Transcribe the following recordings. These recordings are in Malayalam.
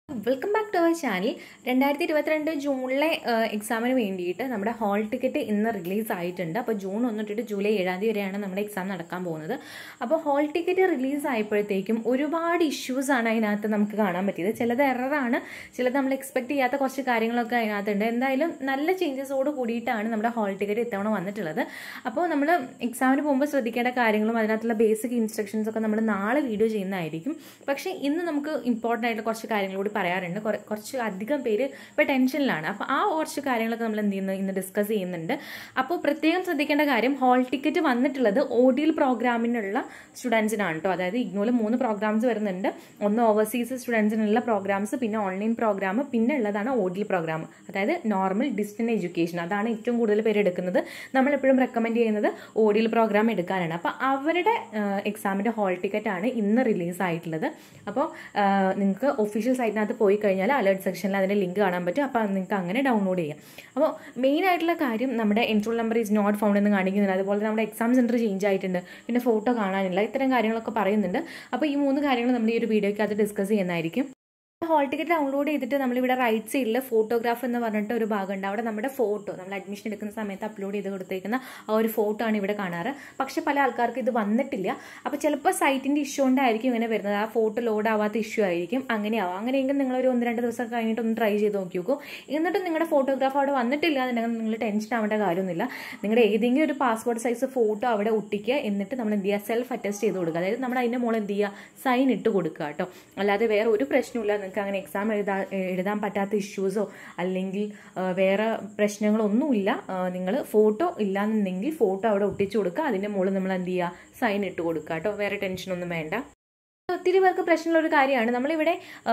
welcome back to our channel രണ്ടായിരത്തി ഇരുപത്തിരണ്ട് ജൂണിലെ എക്സാമിന് വേണ്ടിയിട്ട് നമ്മുടെ ഹാൾ ടിക്കറ്റ് ഇന്ന് റിലീസ് ആയിട്ടുണ്ട് അപ്പോൾ ജൂൺ ഒന്ന് തൊട്ടിട്ട് ജൂലൈ ഏഴാം തീയതി വരെയാണ് നമ്മുടെ എക്സാം നടക്കാൻ പോകുന്നത് അപ്പോൾ ഹാൾ ടിക്കറ്റ് റിലീസ് ആയപ്പോഴത്തേക്കും ഒരുപാട് ഇഷ്യൂസ് ആണ് അതിനകത്ത് നമുക്ക് കാണാൻ പറ്റിയത് ചിലത് എററാണ് ചിലത് നമ്മൾ എക്സ്പെക്ട് ചെയ്യാത്ത കുറച്ച് കാര്യങ്ങളൊക്കെ അതിനകത്തുണ്ട് എന്തായാലും നല്ല ചേഞ്ചസോട് കൂടിയിട്ടാണ് നമ്മുടെ ഹാൾ ടിക്കറ്റ് ഇത്തവണ വന്നിട്ടുള്ളത് അപ്പോൾ നമ്മൾ എക്സാമിന് പോകുമ്പോൾ ശ്രദ്ധിക്കേണ്ട കാര്യങ്ങളും അതിനകത്തുള്ള ബേസിക് ഇൻസ്ട്രക്ഷൻസ് ഒക്കെ നമ്മൾ നാളെ വീഡിയോ ചെയ്യുന്നതായിരിക്കും പക്ഷേ ഇന്ന് നമുക്ക് ഇമ്പോർട്ടൻ്റ് ആയിട്ടുള്ള കുറച്ച് കാര്യങ്ങൾ കൂടി പറയാറുണ്ട് കുറ- കുറച്ച് അധികം പേര് ഇപ്പോൾ ടെൻഷനിലാണ് അപ്പോൾ ആ കുറച്ച് കാര്യങ്ങളൊക്കെ നമ്മൾ എന്ത് ചെയ്യുന്നു ഇന്ന് ഡിസ്കസ് ചെയ്യുന്നുണ്ട് അപ്പോൾ പ്രത്യേകം ശ്രദ്ധിക്കേണ്ട കാര്യം ഹാൾ ടിക്കറ്റ് വന്നിട്ടുള്ളത് ഓഡിയൽ പ്രോഗ്രാമിനുള്ള സ്റ്റുഡൻസിനാണ് കേട്ടോ അതായത് ഇഗ്നോയിൽ മൂന്ന് പ്രോഗ്രാംസ് വരുന്നുണ്ട് ഒന്ന് ഓവർസീസ് സ്റ്റുഡൻസിനുള്ള പ്രോഗ്രാംസ് പിന്നെ ഓൺലൈൻ പ്രോഗ്രാം പിന്നെ ഉള്ളതാണ് ഓഡിയൽ പ്രോഗ്രാം അതായത് നോർമൽ ഡിസ്റ്റൻസ് എഡ്യൂക്കേഷൻ അതാണ് ഏറ്റവും കൂടുതൽ പേര് എടുക്കുന്നത് നമ്മൾ എപ്പോഴും റെക്കമെൻഡ് ചെയ്യുന്നത് ഓഡിയൽ പ്രോഗ്രാം എടുക്കാനാണ് അപ്പോൾ അവരുടെ എക്സാമിൻ്റെ ഹാൾ ടിക്കറ്റ് ആണ് ഇന്ന് റിലീസ് ആയിട്ടുള്ളത് അപ്പോൾ നിങ്ങൾക്ക് ഒഫീഷ്യൽ സൈറ്റിനകത്ത് പോയി കഴിഞ്ഞാൽ അലേർട്ട് സെക്ഷനിൽ അതിൻ്റെ ലിങ്ക് കാണാൻ പറ്റും അപ്പോൾ നിങ്ങൾക്ക് അങ്ങനെ ഡൗൺലോഡ് ചെയ്യാം അപ്പോൾ മെയിൻ ആയിട്ടുള്ള കാര്യം നമ്മുടെ enrol number is not found എന്ന് കാണിക്കുന്നുണ്ട് അതുപോലെ നമ്മുടെ എക്സാം സെൻറ്റർ ചേഞ്ച് ആയിട്ടുണ്ട് പിന്നെ ഫോട്ടോ കാണാനില്ല ഇത്തരം കാര്യങ്ങളൊക്കെ പറയുന്നുണ്ട് അപ്പോൾ ഈ മൂന്ന് കാര്യങ്ങൾ നമ്മൾ ഈ ഒരു വീഡിയോയ്ക്കകത്ത് ഡിസ്കസ് ചെയ്യുന്നതായിരിക്കും ഹാൾ ടിക്കറ്റ് ഡൗൺലോഡ് ചെയ്തിട്ട് നമ്മളിവിടെ റൈറ്റ് സൈഡിൽ ഫോട്ടോഗ്രാഫ് എന്ന് പറഞ്ഞിട്ട് ഒരു ഭാഗമുണ്ട് അവിടെ നമ്മുടെ ഫോട്ടോ നമ്മൾ അഡ്മിഷൻ എടുക്കുന്ന സമയത്ത് അപ്ലോഡ് ചെയ്ത് കൊടുത്തേക്കുന്ന ആ ഒരു ഫോട്ടോ ആണ് ഇവിടെ കാണാറ് പക്ഷെ പല ആൾക്കാർക്ക് ഇത് വന്നിട്ടില്ല അപ്പോൾ ചിലപ്പോൾ സൈറ്റിന്റെ ഇഷ്യൂ കൊണ്ടായിരിക്കും ഇങ്ങനെ വരുന്നത് ആ ഫോട്ടോ ലോഡ് ആവാത്ത ഇഷ്യൂ ആയിരിക്കും അങ്ങനെയാവും അങ്ങനെയെങ്കിൽ നിങ്ങൾ ഒരു ഒന്ന് രണ്ട് ദിവസം കഴിഞ്ഞിട്ട് ഒന്ന് ട്രൈ ചെയ്ത് നോക്കി നോക്കൂ എന്നിട്ട് നിങ്ങളുടെ ഫോട്ടോഗ്രാഫ് അവിടെ വന്നിട്ടില്ല എന്നുണ്ടെങ്കിൽ നിങ്ങൾ ടെൻഷൻ ആവേണ്ട കാര്യമൊന്നുമില്ല നിങ്ങളുടെ ഏതെങ്കിലും ഒരു പാസ്പോർട്ട് സൈസ് ഫോട്ടോ അവിടെ ഒട്ടിക്കുക എന്നിട്ട് നമ്മൾ എന്ത് ചെയ്യുക സെൽഫ് അറ്റസ്റ്റ് ചെയ്ത് കൊടുക്കുക അതായത് നമ്മൾ അതിൻ്റെ മുകളിൽ എന്ത് ചെയ്യുക സൈൻ ഇട്ട് കൊടുക്കുക കേട്ടോ അല്ലാതെ വേറെ ഒരു പ്രശ്നമില്ല നിങ്ങൾക്ക് അങ്ങനെ എക്സാം എഴുതാൻ എഴുതാൻ പറ്റാത്ത ഇഷ്യൂസോ അല്ലെങ്കിൽ ആ, വേറെ പ്രശ്നങ്ങളൊന്നുമില്ല നിങ്ങൾ ഫോട്ടോ ഇല്ലാന്നുണ്ടെങ്കിൽ ഫോട്ടോ അവിടെ ഒട്ടിച്ചു കൊടുക്കുക അതിൻ്റെ മുകളിൽ നമ്മൾ എന്ത് ചെയ്യുക സൈൻ ഇട്ട് കൊടുക്കുക കേട്ടോ വേറെ ടെൻഷനൊന്നും വേണ്ട ഒത്തിരി പേർക്ക് പ്രശ്നമുള്ള ഒരു കാര്യമാണ് നമ്മളിവിടെ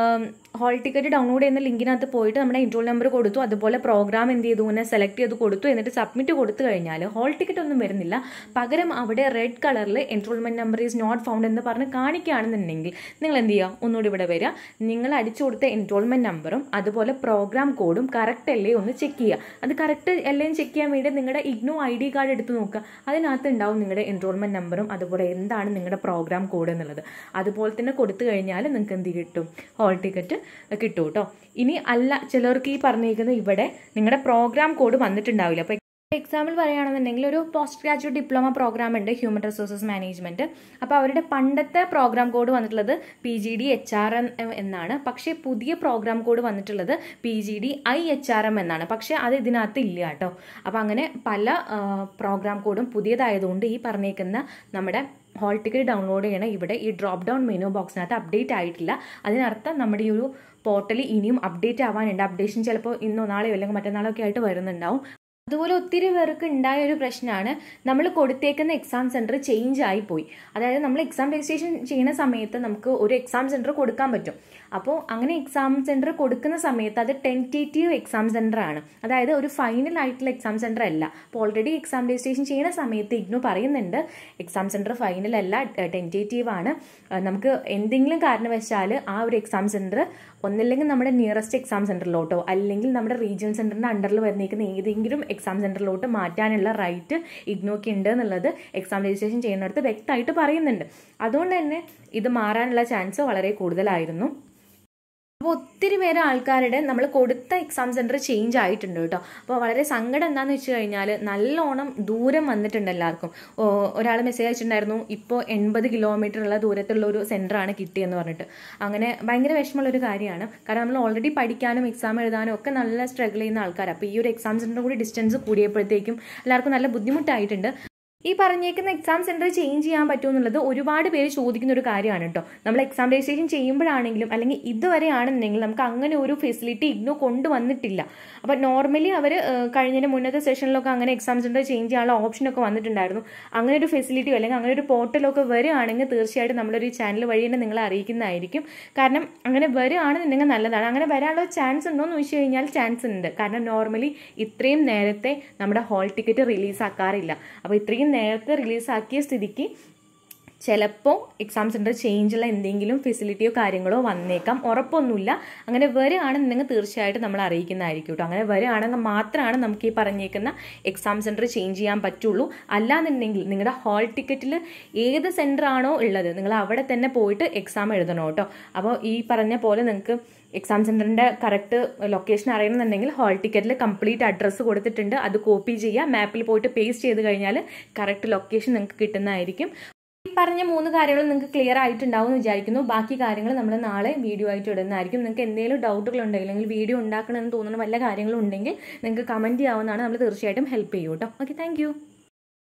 ഹാൾ ടിക്കറ്റ് ഡൗൺലോഡ് ചെയ്യുന്ന ലിങ്കിനകത്ത് പോയിട്ട് നമ്മുടെ ഇൻട്രോൾ നമ്പർ കൊടുത്തു അതുപോലെ പ്രോഗ്രാം എന്ത് ചെയ്തു ഇങ്ങനെ സെലക്ട് ചെയ്ത് കൊടുത്തു എന്നിട്ട് സബ്മിറ്റ് കൊടുത്തു കഴിഞ്ഞാൽ ഹാൾ ടിക്കറ്റ് ഒന്നും വരുന്നില്ല പകരം അവിടെ റെഡ് കളറിൽ enrolment number is not found എന്ന് പറഞ്ഞ് കാണിക്കുകയാണെന്നുണ്ടെങ്കിൽ നിങ്ങൾ എന്ത് ചെയ്യുക ഒന്നുകൂടി ഇവിടെ വരിക നിങ്ങൾ അടിച്ചു കൊടുത്ത എൻറോൾമെന്റ് നമ്പറും അതുപോലെ പ്രോഗ്രാം കോഡും കറക്റ്റ് അല്ലേ ഒന്ന് ചെക്ക് ചെയ്യുക അത് കറക്റ്റ് അല്ലേ ചെക്ക് ചെയ്യാൻ വേണ്ടി നിങ്ങളുടെ ഇഗ്നോ ഐ ഡി കാർഡ് എടുത്ത് നോക്കുക അതിനകത്ത് ഉണ്ടാവും നിങ്ങളുടെ എൻറോൾമെന്റ് നമ്പറും അതുപോലെ എന്താണ് നിങ്ങളുടെ പ്രോഗ്രാം കോഡ് എന്നുള്ളത് അതുപോലെ തന്നെ കൊടുത്തു കഴിഞ്ഞാൽ നിങ്ങൾക്ക് എന്ത് കിട്ടും ഹാൾ ടിക്കറ്റ് കിട്ടും കേട്ടോ ഇനി അല്ല ചിലർക്ക് ഈ പറഞ്ഞിരിക്കുന്ന ഇവിടെ നിങ്ങളുടെ പ്രോഗ്രാം കോഡ് വന്നിട്ടുണ്ടാവില്ല അപ്പോൾ എക്സാമ്പിൾ പറയുകയാണെന്നുണ്ടെങ്കിൽ ഒരു പോസ്റ്റ് ഗ്രാജുവേറ്റ് ഡിപ്ലോമ പ്രോഗ്രാം ഉണ്ട് ഹ്യൂമൻ റിസോഴ്സസ് മാനേജ്മെന്റ് അപ്പോൾ അവരുടെ പണ്ടത്തെ പ്രോഗ്രാം കോഡ് വന്നിട്ടുള്ളത് P G D H R M എന്നാണ് പക്ഷേ പുതിയ പ്രോഗ്രാം കോഡ് വന്നിട്ടുള്ളത് P G D I H R M എന്നാണ് പക്ഷേ അത് ഇതിനകത്ത് ഇല്ല കേട്ടോ അപ്പോൾ അങ്ങനെ പല പ്രോഗ്രാം കോഡും പുതിയതായതുകൊണ്ട് ഈ പറഞ്ഞേക്കുന്ന നമ്മുടെ ഹാൾ ടിക്കറ്റ് ഡൗൺലോഡ് ചെയ്യണം ഇവിടെ ഈ ഡ്രോപ്പ് ഡൗൺ മെനു ബോക്സിനകത്ത് അപ്ഡേറ്റ് ആയിട്ടില്ല അതിനർത്ഥം നമ്മുടെ ഈ ഒരു പോർട്ടൽ ഇനിയും അപ്ഡേറ്റ് ആവാനുണ്ട് അപ്ഡേഷൻ ചിലപ്പോൾ ഇന്നോ നാളെയോ അല്ലെങ്കിൽ മറ്റന്നാളോ ഒക്കെ ആയിട്ട് വരുന്നുണ്ടാവും അതുപോലെ ഒത്തിരി പേർക്ക് ഉണ്ടായ ഒരു പ്രശ്നമാണ് നമ്മൾ കൊടുത്തേക്കുന്ന എക്സാം സെൻറ്റർ ചേഞ്ച് ആയി പോയി അതായത് നമ്മൾ എക്സാം രജിസ്ട്രേഷൻ ചെയ്യുന്ന സമയത്ത് നമുക്ക് ഒരു എക്സാം സെൻറ്റർ കൊടുക്കാൻ പറ്റും അപ്പോൾ അങ്ങനെ എക്സാം സെൻറ്റർ കൊടുക്കുന്ന സമയത്ത് അത് ടെൻറ്റേറ്റീവ് എക്സാം സെൻറ്റർ ആണ് അതായത് ഒരു ഫൈനൽ ആയിട്ടുള്ള എക്സാം സെൻറ്റർ അല്ല അപ്പോൾ ഓൾറെഡി എക്സാം രജിസ്ട്രേഷൻ ചെയ്യുന്ന സമയത്ത് ഇഗ്നു പറയുന്നുണ്ട് എക്സാം സെൻറ്റർ ഫൈനൽ അല്ല ടെൻറ്റേറ്റീവ് ആണ് അഹ് നമുക്ക് എന്തെങ്കിലും കാരണവശാൽ ആ ഒരു എക്സാം സെൻറ്റർ ഒന്നില്ലെങ്കിൽ നമ്മുടെ നിയറസ്റ്റ് എക്സാം സെൻറ്ററിലോട്ടോ അല്ലെങ്കിൽ നമ്മുടെ റീജിയൻ സെൻറ്ററിൻ്റെ അണ്ടറിൽ വരുന്നേക്കുന്ന ഏതെങ്കിലും എക്സാം സെൻറ്ററിലോട്ട് മാറ്റാനുള്ള റൈറ്റ് ഇഗ്നോക്ക് ഉണ്ട് എന്നുള്ളത് എക്സാം രജിസ്ട്രേഷൻ ചെയ്യുന്നിടത്ത് വ്യക്തമായിട്ട് പറയുന്നുണ്ട് അതുകൊണ്ട് തന്നെ ഇത് മാറാനുള്ള ചാൻസ് വളരെ കൂടുതലായിരുന്നു അപ്പോൾ ഒത്തിരി പേര് ആൾക്കാരുടെ നമ്മൾ കൊടുത്ത എക്സാം സെൻറ്റർ ചേഞ്ച് ആയിട്ടുണ്ട് കേട്ടോ അപ്പോൾ വളരെ സങ്കടം എന്താണെന്ന് വെച്ച് കഴിഞ്ഞാൽ നല്ലോണം ദൂരം വന്നിട്ടുണ്ട് എല്ലാവർക്കും ഒരാൾ മെസ്സേജ് അയച്ചിട്ടുണ്ടായിരുന്നു ഇപ്പോൾ എൺപത് കിലോമീറ്റർ ഉള്ള ദൂരത്തുള്ള ഒരു സെൻറ്ററാണ് കിട്ടിയെന്ന് പറഞ്ഞിട്ട് അങ്ങനെ ഭയങ്കര വിഷമമുള്ള ഒരു കാര്യമാണ് കാരണം നമ്മൾ ഓൾറെഡി പഠിക്കാനും എക്സാം എഴുതാനും ഒക്കെ നല്ല സ്ട്രഗിൾ ചെയ്യുന്ന ആൾക്കാരാണ് അപ്പോൾ ഈ ഒരു എക്സാം സെൻറ്റർ കൂടി ഡിസ്റ്റൻസ് കൂടിയപ്പോഴത്തേക്കും എല്ലാവർക്കും നല്ല ബുദ്ധിമുട്ടായിട്ടുണ്ട് ഈ പറഞ്ഞേക്കുന്ന എക്സാം സെൻറ്റർ ചേഞ്ച് ചെയ്യാൻ പറ്റുമോ എന്നുള്ളത് ഒരുപാട് പേര് ചോദിക്കുന്ന ഒരു കാര്യമാണ് കേട്ടോ നമ്മൾ എക്സാം രജിസ്ട്രേഷൻ ചെയ്യുമ്പോഴാണെങ്കിലും അല്ലെങ്കിൽ ഇതുവരെ ആണെന്നുണ്ടെങ്കിൽ നമുക്ക് അങ്ങനെ ഒരു ഫെസിലിറ്റി ഇഗ്നോ കൊണ്ടുവന്നിട്ടില്ല അപ്പോൾ നോർമലി അവർ കഴിഞ്ഞതിന് മുന്നത്തെ സെഷനിലൊക്കെ അങ്ങനെ എക്സാം സെൻറ്റർ ചേഞ്ച് ചെയ്യാനുള്ള ഓപ്ഷനൊക്കെ വന്നിട്ടുണ്ടായിരുന്നു അങ്ങനെ ഒരു ഫെസിലിറ്റിയോ അല്ലെങ്കിൽ അങ്ങനെ ഒരു പോർട്ടലൊക്കെ വരികയാണെങ്കിൽ തീർച്ചയായിട്ടും നമ്മളൊരു ചാനൽ വഴി തന്നെ നിങ്ങളെ അറിയിക്കുന്നതായിരിക്കും കാരണം അങ്ങനെ വരികയാണെന്നുണ്ടെങ്കിൽ നല്ലതാണ് അങ്ങനെ വരാനുള്ള ചാൻസ് ഉണ്ടോ എന്ന് ചോദിച്ചു കഴിഞ്ഞാൽ ചാൻസ് ഉണ്ട് കാരണം നോർമലി ഇത്രയും നേരത്തെ നമ്മുടെ ഹാൾ ടിക്കറ്റ് റിലീസ് ആക്കാറില്ല അപ്പോൾ ഇത്രയും നേരത്തെ റിലീസാക്കിയ സ്ഥിതിക്ക് ചിലപ്പോൾ എക്സാം സെൻറ്റർ ചേഞ്ചുള്ള എന്തെങ്കിലും ഫെസിലിറ്റിയോ കാര്യങ്ങളോ വന്നേക്കാം ഉറപ്പൊന്നുമില്ല അങ്ങനെ വരികയാണെന്നുണ്ടെങ്കിൽ തീർച്ചയായിട്ടും നമ്മൾ അറിയിക്കുന്നതായിരിക്കും കേട്ടോ അങ്ങനെ വരികയാണെങ്കിൽ മാത്രമാണ് നമുക്ക് ഈ പറഞ്ഞേക്കുന്ന എക്സാം സെൻറ്റർ ചേഞ്ച് ചെയ്യാൻ പറ്റുള്ളൂ അല്ലാന്നുണ്ടെങ്കിൽ നിങ്ങളുടെ ഹാൾ ടിക്കറ്റിൽ ഏത് സെൻറ്റർ ആണോ ഉള്ളത് നിങ്ങൾ അവിടെ തന്നെ പോയിട്ട് എക്സാം എഴുതണം കേട്ടോ അപ്പോൾ ഈ പറഞ്ഞ പോലെ നിങ്ങൾക്ക് എക്സാം സെൻറ്ററിൻ്റെ കറക്റ്റ് ലൊക്കേഷൻ അറിയണമെന്നുണ്ടെങ്കിൽ ഹാൾ ടിക്കറ്റിൽ കംപ്ലീറ്റ് അഡ്രസ്സ് കൊടുത്തിട്ടുണ്ട് അത് കോപ്പി ചെയ്യുക മാപ്പിൽ പോയിട്ട് പേസ്റ്റ് ചെയ്ത് കഴിഞ്ഞാൽ കറക്റ്റ് ലൊക്കേഷൻ നിങ്ങൾക്ക് കിട്ടുന്നതായിരിക്കും ഈ പറഞ്ഞ മൂന്ന് കാര്യങ്ങൾ നിങ്ങൾക്ക് ക്ലിയർ ആയിട്ടുണ്ടാവും എന്ന് വിചാരിക്കുന്നു ബാക്കി കാര്യങ്ങൾ നമ്മൾ നാളെ വീഡിയോ ആയിട്ട് ഇടുന്നതായിരിക്കും നിങ്ങൾക്ക് എന്തെങ്കിലും ഡൗട്ടുകൾ ഉണ്ടെങ്കിൽ അല്ലെങ്കിൽ വീഡിയോ ഉണ്ടാക്കണമെന്ന് തോന്നുന്ന വല്ല കാര്യങ്ങളും ഉണ്ടെങ്കിൽ നിങ്ങൾക്ക് കമൻറ്റ് ചെയ്യാവുന്നതാണ് നമ്മൾ തീർച്ചയായിട്ടും ഹെൽപ്പ് ചെയ്യും കേട്ടോ ഓക്കെ താങ്ക്